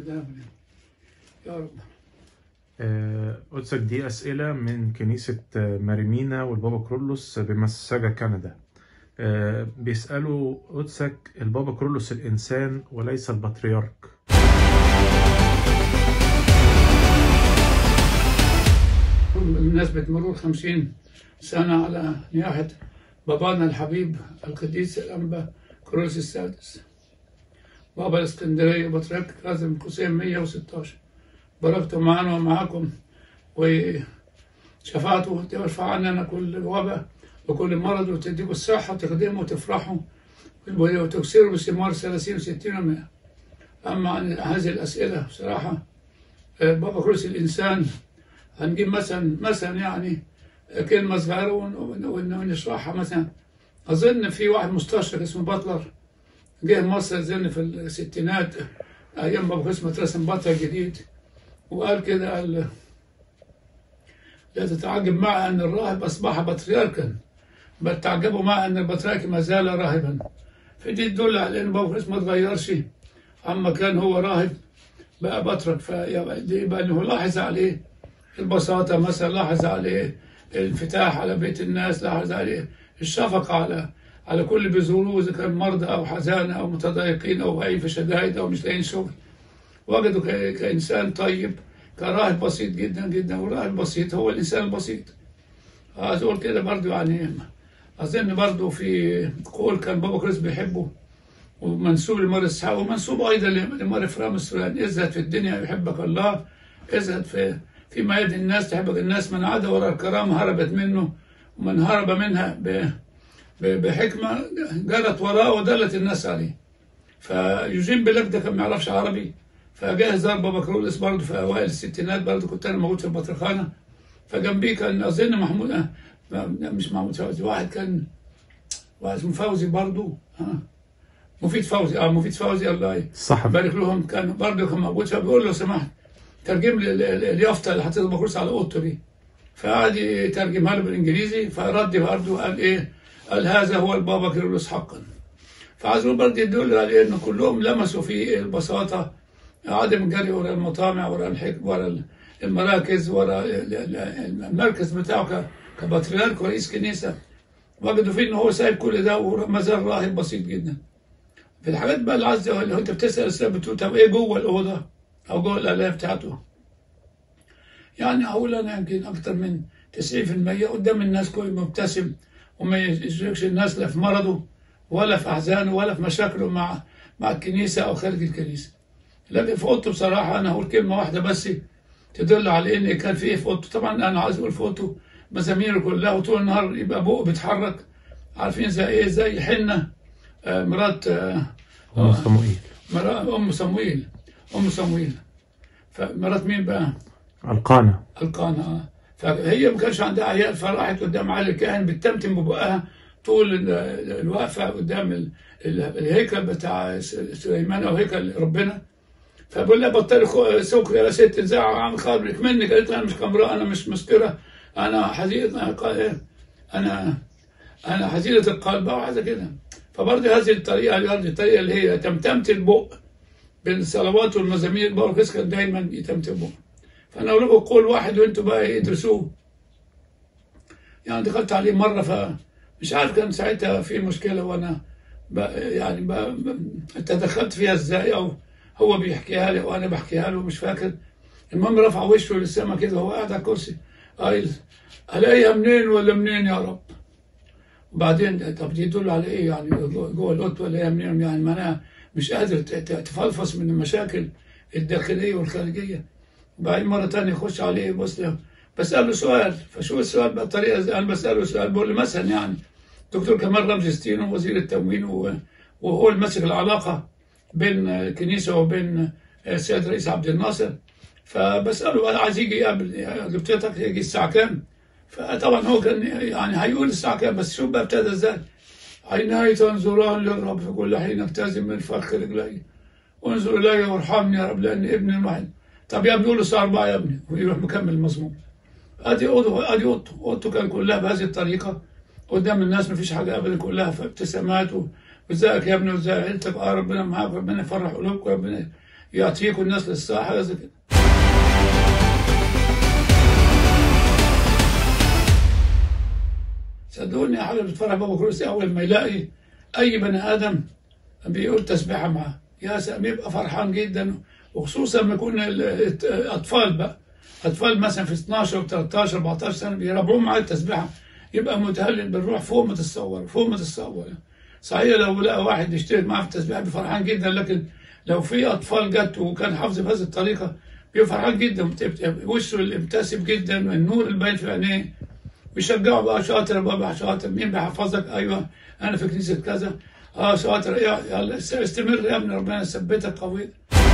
ودايما يا رب آه، قدسك دي أسئلة من كنيسة آه، ماريمينا والبابا كرولوس بمساجة كندا آه، بيسألوا قدسك البابا كرولوس الإنسان وليس البطريرك بمناسبة مرور خمسين سنة على نياحة بابانا الحبيب القديس الأنبا كروس السادس بابا الإسكندرية بطريرك كاظم قسيم 116 باركتم معنا ومعكم وشفاعته ترفع عننا كل وباء وكل مرض وتديكم الصحة وتخدموا وتفرحوا وتكسروا بثمار 30 و60 ومئة أما عن هذه الأسئلة بصراحة آه، بابا كروس الإنسان هنجيب مثلا مثلا يعني كلمة صغيرة ون- ون- ون- ونشرحها مثلا أظن في واحد مستشرق اسمه باتلر جه مصر أظن في الستينات أيام بابا كروس مدرسة بطل جديد وقال كده قال لا تتعجب مع أن الراهب أصبح بطريركا بل تعجبوا مع أن البطريرك ما زال راهبا فدي تدل على أن بابا كروس ما اتغيرش عما كان هو راهب بقى بطرك فيبقى أنه لاحظ عليه البساطة مثلا لاحظ عليه الانفتاح على بيت الناس لاحظ عليه الشفقة على على كل بيزوروه إذا كان مرضى أو حزانة أو متضايقين أو واقعين في شدائد أو مش لاقيين شغل وجدوا ك- كإنسان طيب كراهب بسيط جدا جدا والراهب البسيط هو الإنسان البسيط عايز أقول كده برضو يعني أظن برضو في قول كان بابا كريس بيحبه ومنسوب لمار إسحاق ومنسوب أيضا لمار إفرام السوريان ازهد في الدنيا يحبك الله ازهد في فيما يد الناس تحبك الناس من عاد وراء الكرامة هربت منه ومن هرب منها ب- ب- بحكمة جرت وراه ودلت الناس عليه فيوجين بلاك ده كان ما يعرفش عربي فجاه زار بابا كرولس برضه في اوائل الستينات برضه كنت انا موجود في البطرخانه فجنبيه كان اظن محمود آه، لا، مش محمود فوزي واحد كان واحد اسمه فوزي برضه ها مفيد فوزي اه مفيد فوزي الله صح يبارك لهم كان برضه كان موجود فبيقول له لو سمحت ترجم لي ال- ال- اليافطه اللي حطيتها بكرسي على اوضته دي فقعد يترجمها له بالانجليزي فرد برضه قال ايه؟ قال هذا هو البابا كيرلس حقا فعايز اقول برضه يدل على انه كلهم لمسوا في البساطه عدم الجري ورا المطامع ورا الحكم ورا المراكز ورا ال- ال- المركز بتاعه ك- كبطريرك ورئيس كنيسه وجدوا فيه ان هو سايب كل ده وما زال راهب بسيط جدا في الحاجات بقى العزة اللي هو انت بتسال السؤال بتقول طب ايه جوه الاوضه او جوه الآلية بتاعته يعني اقول انا يمكن اكتر من 90% قدام الناس كل مبتسم وما يشركش الناس لا في مرضه ولا في احزانه ولا في مشاكله مع مع الكنيسه او خارج الكنيسه لكن في اوضته بصراحه انا هقول كلمه واحده بس تدل على ان كان في ايه في اوضته طبعا انا عايز اقول في اوضته مزاميره كلها وطول النهار يبقى بقه بيتحرك عارفين زي ايه زي حنه آه، مرات آه، أم صموئيل مرات ام صمويل ام صمويل فمرات مين بقى؟ القانا القانا آه. فهي ما كانش عندها عيال فراحت قدام علي الكاهن بتتمتم ببقها طول ال- الوقفه قدام ال- ال- الهيكل بتاع س- سليمان او هيكل ربنا فبقول لها بطلي خو- سكر يا ست زعق عن خبرك منك قالت لها انا مش كاميرا انا مش مسكره انا حزينه أنا قا- إيه؟ انا انا حزينه القلب او حاجه كده فبرضه هذه الطريقه هذه الطريقه اللي هي تمتمت البق بالصلوات والمزامير باركس كان دايما يتمتم بق فانا اقول لكم قول واحد وانتوا بقى إيه ادرسوه يعني دخلت عليه مره فمش عارف كان ساعتها في مشكله وانا بقى يعني بقى تدخلت فيها ازاي او هو بيحكيها لي وانا بحكيها له مش فاكر المهم رفع وشه للسما كده وهو قاعد على الكرسي قايل الاقيها منين ولا منين يا رب وبعدين طب دي تدل على ايه يعني جوه جوه القط ولا ايه منين يعني معناها مش قادر ت- ت- تفلفص من المشاكل الداخليه والخارجيه وبعدين مره تانية يخش عليه يبص له بساله سؤال فشو السؤال بقى الطريقه زي- انا بساله سؤال بقول له مثلا يعني دكتور كمال رمزي ستينو وزير التموين و- وهو اللي ماسك العلاقه بين الكنيسه وبين السيد رئيس عبد الناصر فبساله عايز يجي يقابل قلت له يجي الساعه كام؟ فطبعا هو كان يعني هيقول الساعه كام بس شوف بقى ابتدى ازاي عيناي تنظران للرب في كل حين ابتسم من فخ رجلي وانظر الي وارحمني يا رب لان ابني الوحيد طب يا ابني قول له الساعه 4 يا ابني ويروح مكمل المضمون ادي اوضه ادي اوضته اوضته كان كلها بهذه الطريقه قدام الناس مفيش حاجه ابدا كلها في ابتسامات و- وازيك يا ابني وازاي عيلتك اه ربنا معاك ربنا يفرح قلوبك ربنا يعطيكم الناس للصحة حاجة زي كده صدقوني يا حبيبي بتفرح بابا كرسي اول ما يلاقي اي بني ادم بيقول تسبيحه معاه يا سلام بيبقى فرحان جدا وخصوصا لما يكون ال- اطفال بقى اطفال مثلا في 12 و 13 14 سنه بيربعون معاه التسبيحه يبقى متهلل بالروح فوق ما تتصور فوق ما تتصور صحيح لو لقى واحد يشترك معاه في التسبيحه بيبقى فرحان جدا لكن لو في اطفال جت وكان حافظ بهذه الطريقه بيبقى فرحان جدا بت- وشه الابتسم جدا النور اللي باين في عينيه بيشجعوا بقى شاطر يا بابا شاطر مين بيحفظك ايوه انا في كنيسه كذا اه شاطر يا- يلا استمر يا ابني ربنا يثبتك قوي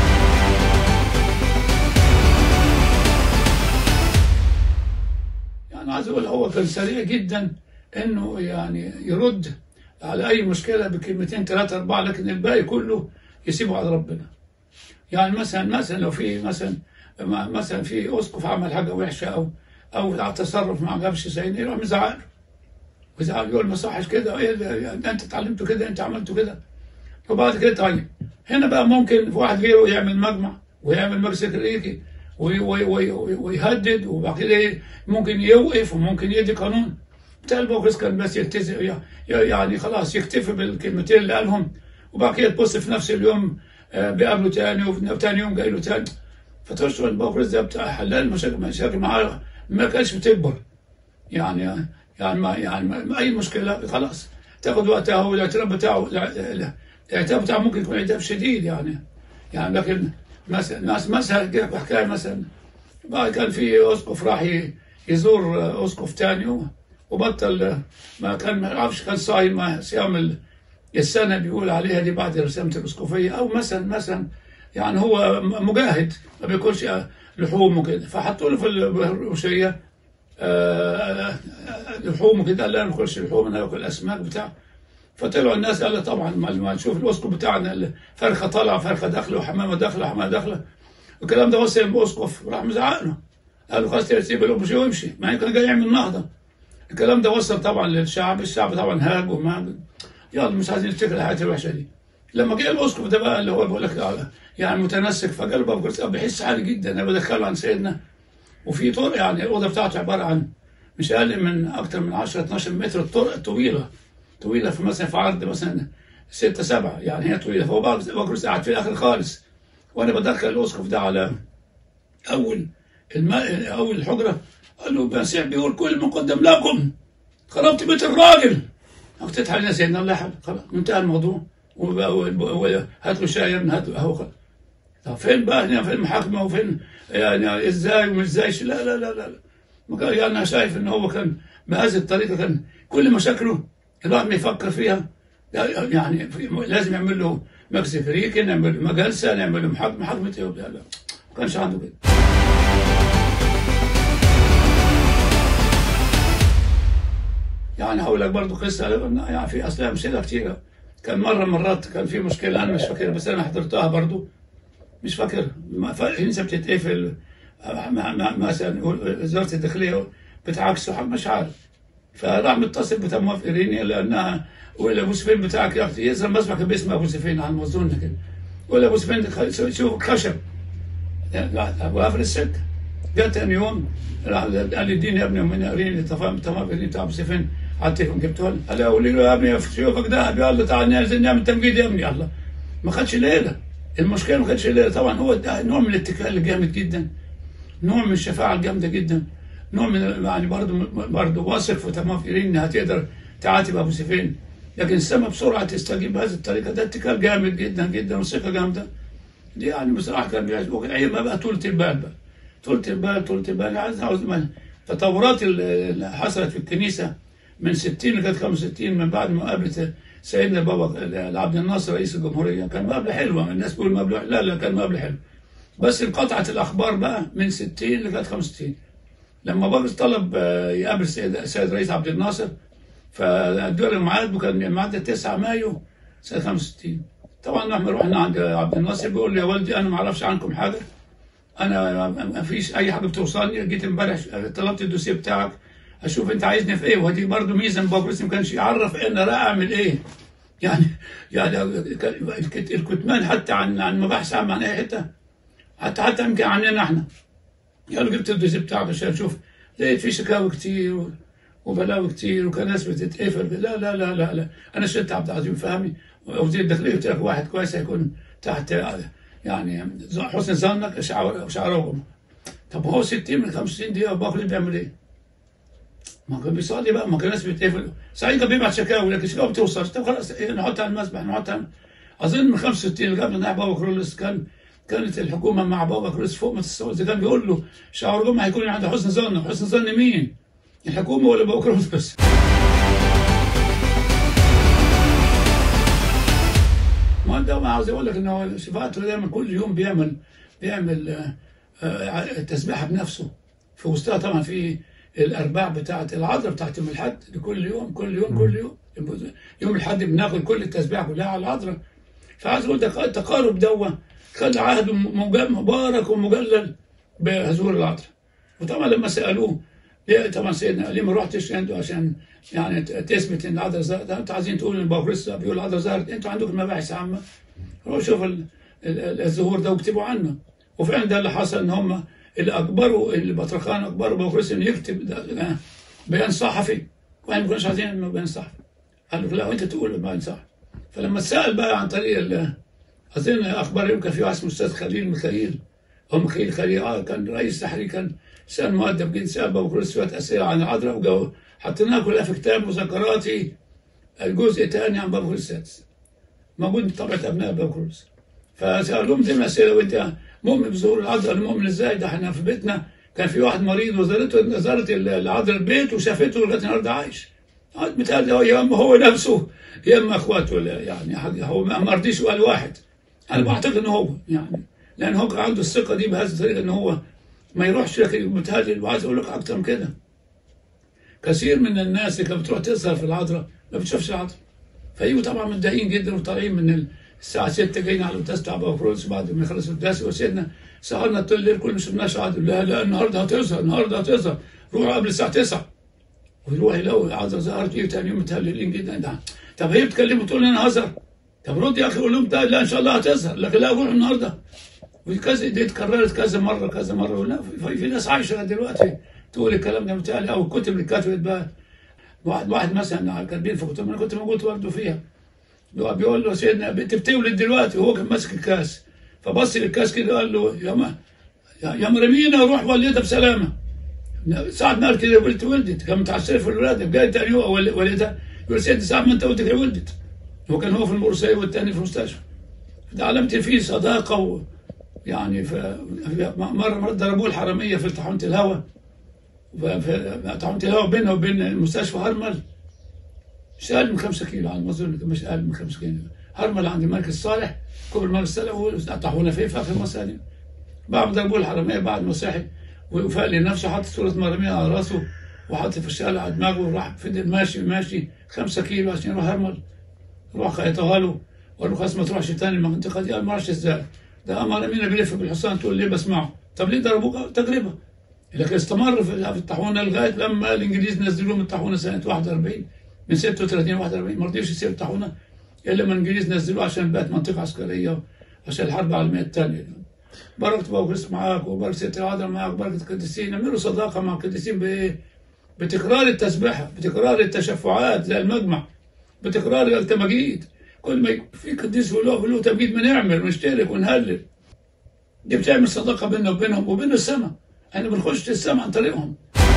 يعني عايز اقول هو كان سريع جدا انه يعني يرد على اي مشكله بكلمتين ثلاثه اربعه لكن الباقي كله يسيبه على ربنا يعني مثلا مثلا لو في مثلا مثلا في اسقف عمل حاجه وحشه او او على تصرف ما عجبش سيدنا يروح مزعق له ويزعق يقول ما صحش كده ايه اللي- انت اتعلمته كده انت عملته كده وبعد كده طيب هنا بقى ممكن واحد غيره يعمل مجمع ويعمل مجلس سكرتيري وي- وي- وي- وي- ويهدد وبعد كده إيه، ممكن يوقف وممكن يدي قانون بتاع البوكس كان بس يلتزم يعني خلاص يكتفي بالكلمتين اللي قالهم وبعد كده تبص في نفس اليوم آه، بيقابله تاني وتاني يوم جاي له تاني فتشعر البوكس ده بتاع حلال مشاكل مشاكل معاه ما كانش بتكبر يعني يعني ما يعني ما اي مشكله خلاص تاخد وقتها والاعتراف بتاعه الاعتراف بتاعه ممكن يكون اعتراف شديد يعني يعني لكن مثلا ناس مثلا أحكي لك حكايه مثلا بعد كان في اسقف راح ي- يزور اسقف تاني وبطل ما كان ما اعرفش كان صايم ما صيام ال- السنه بيقول عليها دي بعد رسامه الاسقفيه او مثلا مثلا يعني هو مجاهد ما بياكلش لحوم وكده فحطوا له في الروشيه آه، لحوم وكده قال لا انا ما باكلش لحوم انا باكل اسماك بتاع فطلعوا الناس قال له طبعا ما ما نشوف الاسقف بتاعنا الفرخه طالعه فرخه داخله وحمامه داخله وحمامه داخله الكلام ده وصل الاسقف راح مزعق له قال له خلاص سيب الابوشي ويمشي ما هي كان جاي يعمل نهضه الكلام ده وصل طبعا للشعب الشعب طبعا هاج وما يلا مش عايزين نفتكر الحاجات الوحشه دي لما جه الاسقف ده بقى اللي هو بيقول لك يعني متنسك فقال بابا كرسي بحس عالي جدا انا بدخله عن سيدنا وفي طرق يعني الاوضه بتاعته عباره عن مش اقل من اكتر من 10 12 متر الطرق طويله طويله في مثلا في عرض مثلا 6 7 يعني هي طويله فهو بابا كرسي قاعد في الاخر خالص وانا بدخل الاسقف ده على اول الماء اول الحجره قال له المسيح بيقول كل مقدم لكم خربت بيت الراجل افتتح علينا سيدنا الله يحفظ خلاص انتهى الموضوع هات له شاي يا ابني هات له قهوه خلاص طب فين بقى هنا في المحاكمه وفين يعني ازاي ومش ازاي لا لا لا لا ما كان يعني انا شايف ان هو كان بهذه الطريقه كان كل مشاكله الواحد ما يفكر فيها يعني لازم يعمل له مجلس فريق نعمل له جلسه نعمل له محاكمه محاكمه ايه لا لا ما كانش عنده كده يعني هقول لك برضه قصه يعني في اصل امثله كثيره كان مره مرات كان في مشكله انا مش فاكر بس انا حضرتها برضه مش فاكر الكنيسه بتتقفل مثلا وزاره الداخليه بتعكسه مش عارف فراح متصل بتم موافقين لانها ولا ابو سفين بتاعك يا اختي يزرع مسبح كان باسم ابو سفين على ما اظن كده ولا ابو سفين شوف خشب ابو قفل السكه جاء ثاني يوم قال لي اديني يا ابني من اريني تمام تمام بتاع ابو سفين على التليفون جبته له قال قولي له يا ابني شوفك ذهب يلا تعال ننزل نعمل تمجيد يا ابني يلا ما خدش ليله المشكله ما كانتش ليله طبعا هو ده نوع من الاتكال الجامد جدا نوع من الشفاعه الجامده جدا نوع من يعني برضه برضه واثق في تمام انها هتقدر تعاتب ابو سفين لكن السماء بسرعه تستجيب بهذه الطريقه ده اتكال جامد جدا جدا وثقه جامده دي يعني بصراحه كان بيعجبك ايام بقى طولة البال بقى طولة البال طولة البال عايز عاوز التطورات اللي حصلت في الكنيسه من 60 لغايه 65 من بعد مقابله سيدنا بابا عبد الناصر رئيس الجمهوريه كان مقابله حلوه الناس بيقول مقابله لا لا كان مقابله حلو بس انقطعت الاخبار بقى من 60 لغايه 65 لما بابا طلب يقابل السيد السيد رئيس عبد الناصر فادوا له الميعاد وكان الميعاد 9 مايو سنه 65 طبعا احنا رحنا عند عبد الناصر بيقول لي يا والدي انا ما اعرفش عنكم حاجه انا ما فيش اي حاجه بتوصلني جيت امبارح طلبت الدوسيه بتاعك اشوف انت عايزني في ايه ودي برضه ميزه بابا ما كانش يعرف انا راح اعمل ايه يعني يعني الكت- الكتمان حتى عن عن مباحث عامة عن اي حته حتى حتى يمكن عننا احنا قالوا جبت الدوسي بتاعك عشان اشوف لقيت في شكاوي كتير و- وبلاوي كتير وكان ناس بتتقفل لا لا لا لا لا انا شلت عبد العظيم فهمي وزير الداخليه قلت لك واحد كويس هيكون تحت يعني حسن ظنك شعر شعرهم طب هو 60 من 65 دقيقه باكل بيعمل ايه؟ ما كان بيصلي بقى ما كان الناس بتقفل ساعات كان بيبعت شكاوي لكن الشكاوي ما بتوصلش طب خلاص إيه، نحطها على المسبح نحطها على- اظن من 65 اللي قبل ناحيه بابا كرولوس كان كانت الحكومه مع بابا كرولوس فوق ما تستوعب إذا كان بيقول له شعر جمعه هيكون عند حسن ظن حسن ظن مين؟ الحكومه ولا بابا كرولوس بس؟ ما ده ما عاوز اقول لك ان هو شفاعته دايما كل يوم بيعمل بيعمل آه، آه، تسبيحه بنفسه في وسطها طبعا في الارباع بتاعه العذراء بتاعت يوم الاحد كل يوم كل يوم كل يوم يوم الاحد بناخد كل التسبيحه كلها على العذراء فعايز اقول لك التقارب دوا خلى عهد مج- مبارك ومجلل بهزور العذراء وطبعا لما سالوه ليه طبعا سيدنا ليه ما رحتش عنده عشان يعني ت- تثبت ان العذراء ظهرت انتوا عايزين تقولوا ان بابا لسه بيقول العذراء ظهرت انتوا عندكم مباحث عامه روحوا شوفوا ال- ال- ال- الظهور ده واكتبوا عنه وفعلا ده اللي حصل ان هم اللي اجبروا البطرخان اجبروا بابا كريس انه يكتب ده- ده بيان صحفي واحنا ما كناش عايزين انه بيان صحفي قال له لا انت تقول بيان صحفي فلما اتسال بقى عن طريق ال- اظن اخبار اليوم كان في واحد اسمه استاذ خليل ميخائيل او ميخائيل خليل اه كان رئيس تحرير كان سال مؤدب جدا سال بابا كريس شويه اسئله عن العذراء وجاوب حطيناها كلها في كتاب مذكراتي الجزء الثاني عن بابا كريس السادس موجود طبعة ابناء بابا كريس فسالوهم زي الاسئله وانت مؤمن بظهور العذراء ولا مؤمن ازاي ده احنا في بيتنا كان في واحد مريض وزارته زارت العذراء البيت وشافته لغايه النهارده عايش بتهيألي هو يا اما هو نفسه يا اما اخواته ولا يعني حاجة هو ما ما رضيش قال واحد انا بعتقد ان هو يعني لان هو كان عنده الثقه دي بهذه الطريقه ان هو ما يروحش لكن متهيألي وعايز اقول لك اكتر من كده كثير من الناس اللي كانت بتروح تسهر في العذراء ما بتشوفش العذراء فيجوا طبعا متضايقين جدا وطالعين من الساعه 6 جايين على القداس بتاع بابا كرولوس بعد ما يخلص القداس وسيدنا سهرنا طول الليل كل ما شفناش عذراء لا لا النهارده هتظهر النهارده هتظهر روحوا قبل الساعه 9 ويروح يلاقوا العذراء ظهرت ايه تاني يوم متهللين جدا ده طب هي بتكلمه تقول لي انا هظهر طب رد يا اخي قول لهم ده لا ان شاء الله هتظهر لكن لا روح النهارده وكذا دي اتكررت كذا مره كذا مره ولا في, في ناس عايشه لغاية دلوقتي تقول الكلام ده بتاعي او الكتب اللي اتكتبت بقى واحد واحد مثلا كاتبين في كتب انا كنت موجود برضه فيها بيقول له سيدنا انت بتولد دلوقتي وهو كان ماسك الكاس فبص للكاس كده قال له يا ما يا يا مرمينا روح ولدها بسلامه ساعة ما قال كده ولدت ولدت كان متعسر في الولاده جاي تاني يوم ول- ولدها يقول سيدي ساعة ما انت قلت كده ولدت هو كان هو في المرسية والتاني في المستشفى ده علمت فيه صداقه و يعني ف... في- مره مره ضربوه الحراميه في طاحونه الهواء في طاحونه الهواء بينه وبين مستشفى هرمل مش اقل من 5 كيلو على ما اظن مش اقل من 5 كيلو هرمل عند مركز صالح كوبري المركز صالح وطاحونه فيه في اخر مسألة بعد ما ضربوه الحراميه بعد ما صحي وفاق لنفسه حط صوره مرميه على راسه وحط في الشارع على دماغه وراح فضل ماشي ماشي 5 كيلو عشان يروح هرمل روح خيطها له وقال له خلاص ما تروحش تاني المنطقه دي قال ما اعرفش ازاي ده امر امينه بيلف بالحصان تقول ليه بسمعه طب ليه ضربوك قال تجربه لكن استمر في في الطاحونه لغايه لما الانجليز نزلوه من الطاحونه سنه 41 من 36 ل 41 ما رضيش يسيب الطاحونه الا لما الانجليز نزلوه عشان بقت منطقه عسكريه عشان الحرب العالميه الثانيه بركة بابا كريس معاك وبركة ست العذراء معاك وبركة القديسين اعملوا صداقة مع القديسين بإيه؟ بتكرار التسبيحة بتكرار التشفعات زي المجمع بتكرار التماجيد كل ما يك- في قديس له له تمجيد بنعمل ونشترك ونهلل دي بتعمل صداقة بيننا وبينهم وبين السماء احنا بنخش السماء عن طريقهم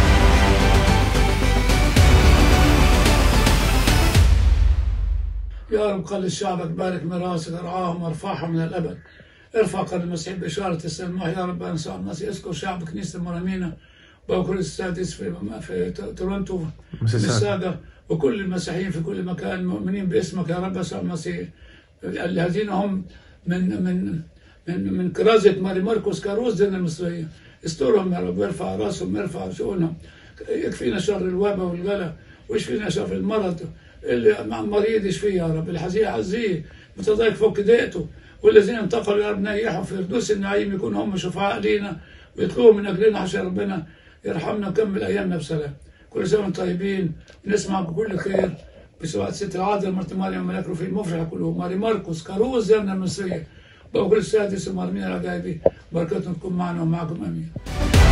يا رب قل شعبك بارك ميراثك ارعاهم وارفعهم من الابد ارفع قدر المسيح بإشارة السلام يا رب أنصار المسيح اذكر شعب كنيسة المرامينا وكل السادس في في تورونتو مسيساغا. مساغا وكل المسيحيين في كل مكان مؤمنين باسمك يا رب يسوع المسيح الذين هم من من من من كرازة ماري مرقس كاروز دين المصرية استرهم يا رب وارفع راسهم وارفع شؤونهم يكفينا شر الوباء والغلا ويشفينا شر المرض اللي مع المريض يشفيه يا رب الحزين عزيه متضايق فوق دقته والذين انتقلوا يا رب نيحهم في فردوس النعيم يكون هم شفعاء لينا ويطلبوا من اجلنا عشان ربنا يرحمنا ونكمل ايامنا بسلام كل سنه وانتم طيبين نسمع بكل خير بسواء ست العذراء مرت مريم ملاك رفيق مفرح كله ماري ماركوس كاروز زرنا المصرية بقول السادس ومرمين العجائبي بركاتهم تكون معنا ومعكم امين